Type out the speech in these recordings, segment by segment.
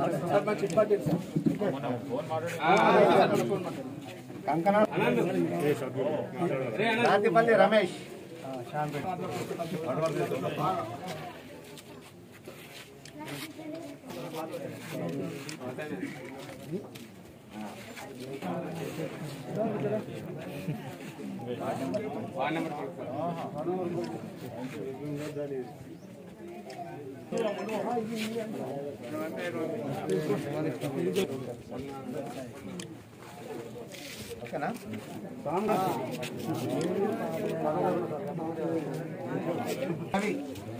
రాతిపల్లి రమేష్ ఓకేనా అవి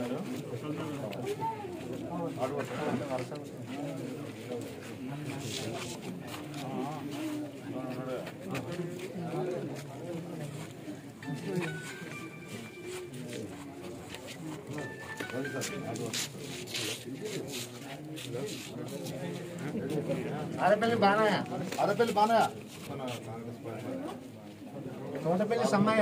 అరపల్లి బానయ్య అరపల్లి బానయ్య తోటపల్లి సమ్మయ్య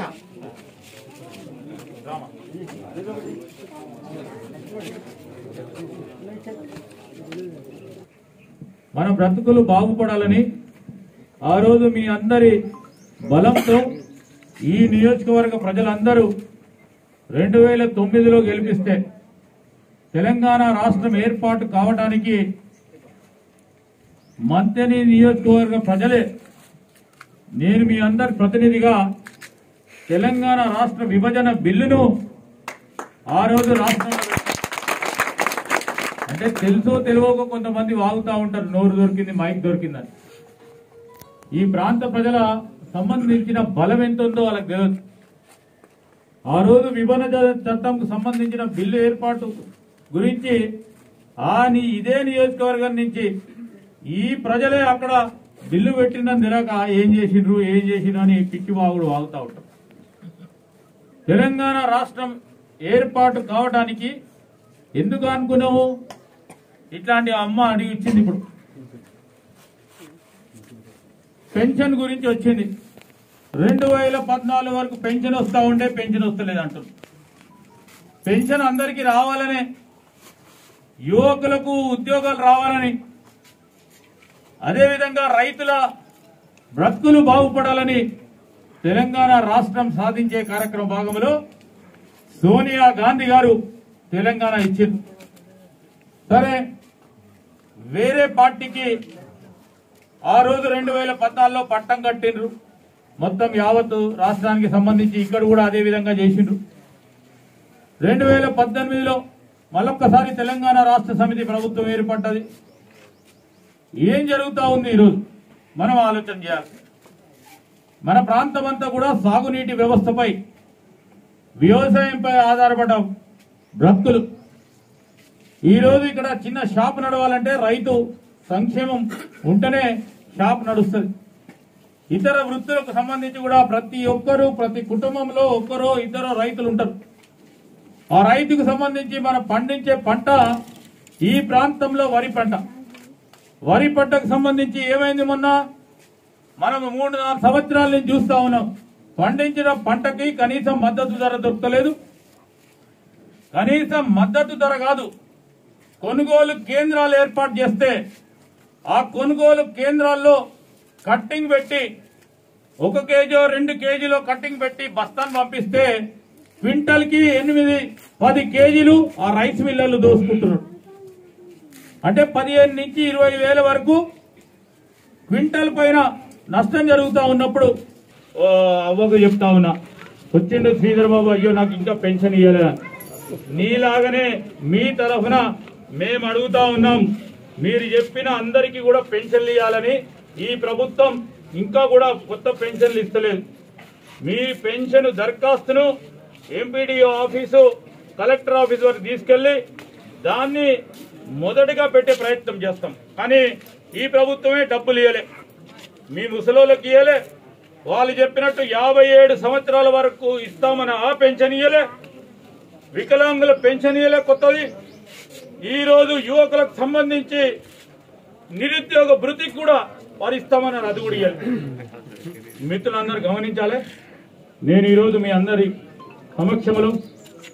మన బ్రతుకులు బాగుపడాలని ఆ రోజు మీ అందరి బలంతో ఈ నియోజకవర్గ ప్రజలందరూ రెండు వేల తొమ్మిదిలో గెలిపిస్తే తెలంగాణ రాష్ట్రం ఏర్పాటు కావడానికి మంతని నియోజకవర్గ ప్రజలే నేను మీ అందరి ప్రతినిధిగా తెలంగాణ రాష్ట్ర విభజన బిల్లును ఆ రోజు రాష్ట్రంలో అంటే తెలుసో తెలియకో కొంతమంది వాగుతా ఉంటారు నోరు దొరికింది మైక్ దొరికిందని ఈ ప్రాంత ప్రజల సంబంధించిన బలం ఎంత ఉందో వాళ్ళకి తెలియదు ఆ రోజు విభజన చట్టంకు సంబంధించిన బిల్లు ఏర్పాటు గురించి ఆ నీ ఇదే నియోజకవర్గం నుంచి ఈ ప్రజలే అక్కడ బిల్లు పెట్టిన తిరగక ఏం చేసిండ్రు ఏం చేసిండ్రు అని పిచ్చి వాగుడు వాగుతా ఉంటారు తెలంగాణ రాష్ట్రం ఏర్పాటు కావడానికి ఎందుకు అనుకున్నావు ఇట్లాంటి అమ్మ అడిగి ఇచ్చింది ఇప్పుడు పెన్షన్ గురించి వచ్చింది రెండు వేల పద్నాలుగు వరకు పెన్షన్ వస్తా ఉండే పెన్షన్ వస్తలేదు అంటారు పెన్షన్ అందరికీ రావాలనే యువకులకు ఉద్యోగాలు రావాలని అదేవిధంగా రైతుల బ్రతుకులు బాగుపడాలని తెలంగాణ రాష్ట్రం సాధించే కార్యక్రమ భాగంలో సోనియా గాంధీ గారు తెలంగాణ ఇచ్చింది సరే వేరే పార్టీకి ఆ రోజు రెండు వేల పద్నాలుగులో పట్టం కట్టిండ్రు మొత్తం యావత్తు రాష్ట్రానికి సంబంధించి ఇక్కడ కూడా అదే విధంగా చేసిండ్రు రెండు వేల పద్దెనిమిదిలో మళ్ళొక్కసారి తెలంగాణ రాష్ట్ర సమితి ప్రభుత్వం ఏర్పడ్డది ఏం జరుగుతా ఉంది ఈరోజు మనం ఆలోచన చేయాలి మన ప్రాంతం అంతా కూడా సాగునీటి వ్యవస్థపై వ్యవసాయంపై ఆధారపడ్డ బ్రతుకులు ఈ రోజు ఇక్కడ చిన్న షాప్ నడవాలంటే రైతు సంక్షేమం ఉంటేనే షాప్ నడుస్తుంది ఇతర వృత్తులకు సంబంధించి కూడా ప్రతి ఒక్కరు ప్రతి కుటుంబంలో ఒక్కరో ఇద్దరు రైతులు ఉంటారు ఆ రైతుకు సంబంధించి మనం పండించే పంట ఈ ప్రాంతంలో వరి పంట వరి పంటకు సంబంధించి ఏమైంది మొన్న మనం మూడు నాలుగు సంవత్సరాల నుంచి చూస్తా ఉన్నాం పండించిన పంటకి కనీసం మద్దతు ధర దొరకలేదు కనీసం మద్దతు ధర కాదు కొనుగోలు కేంద్రాలు ఏర్పాటు చేస్తే ఆ కొనుగోలు కేంద్రాల్లో కట్టింగ్ పెట్టి ఒక కేజీ రెండు కేజీలో కట్టింగ్ పెట్టి బస్తాను పంపిస్తే క్వింటల్ కి ఎనిమిది పది కేజీలు ఆ రైస్ మిల్లర్లు దోసుకుంటున్నారు అంటే పదిహేను నుంచి ఇరవై వేల వరకు క్వింటల్ పైన నష్టం జరుగుతా ఉన్నప్పుడు ఓ అవ్వకు చెప్తా ఉన్నా వచ్చిండు శ్రీధర్ బాబు అయ్యో నాకు ఇంకా పెన్షన్ ఇవ్వలేదా నీలాగనే మీ తరఫున మేము అడుగుతా ఉన్నాం మీరు చెప్పిన అందరికీ కూడా పెన్షన్లు ఇవ్వాలని ఈ ప్రభుత్వం ఇంకా కూడా కొత్త పెన్షన్లు ఇస్తలేదు మీ పెన్షన్ దరఖాస్తును ఎంపీడీఓ ఆఫీసు కలెక్టర్ ఆఫీస్ వరకు తీసుకెళ్లి దాన్ని మొదటగా పెట్టే ప్రయత్నం చేస్తాం కానీ ఈ ప్రభుత్వమే డబ్బులు ఇవ్వలే మీ ముసలోళ్ళకి ఇవ్వలే వాళ్ళు చెప్పినట్టు యాభై ఏడు సంవత్సరాల వరకు ఇస్తామని ఆ పెన్షన్ ఇవ్వలే వికలాంగుల పెన్షన్ ఇవ్వలే కొత్తది ఈ రోజు యువకులకు సంబంధించి నిరుద్యోగ భృతికి కూడా వారు ఇస్తామన్నారు అది కూడా ఇవ్వాలి మిత్రులందరూ గమనించాలి నేను ఈరోజు మీ అందరి సమక్షంలో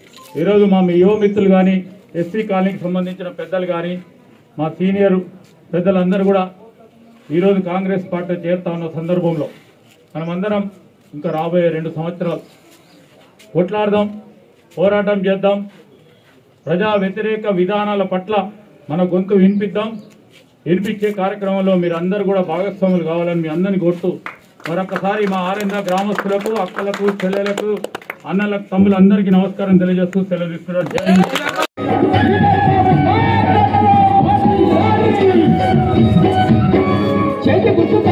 ఈరోజు మా మీ యువ మిత్రులు కానీ ఎస్సీ కాలనీకి సంబంధించిన పెద్దలు కానీ మా సీనియర్ పెద్దలందరూ కూడా ఈరోజు కాంగ్రెస్ పార్టీ చేరుతా ఉన్న సందర్భంలో మనమందరం ఇంకా రాబోయే రెండు సంవత్సరాలు కొట్లాడదాం పోరాటం చేద్దాం ప్రజా వ్యతిరేక విధానాల పట్ల మన గొంతు వినిపిద్దాం వినిపించే కార్యక్రమంలో మీరు అందరూ కూడా భాగస్వాములు కావాలని మీ అందరిని కోరుతూ మరొకసారి మా ఆరెంద గ్రామస్తులకు అక్కలకు చెల్లెలకు అన్నలకు తమ్ములందరికీ నమస్కారం తెలియజేస్తూ సెలవు తీసుకున్నారు జై హింద్. చేతి గుర్తుపై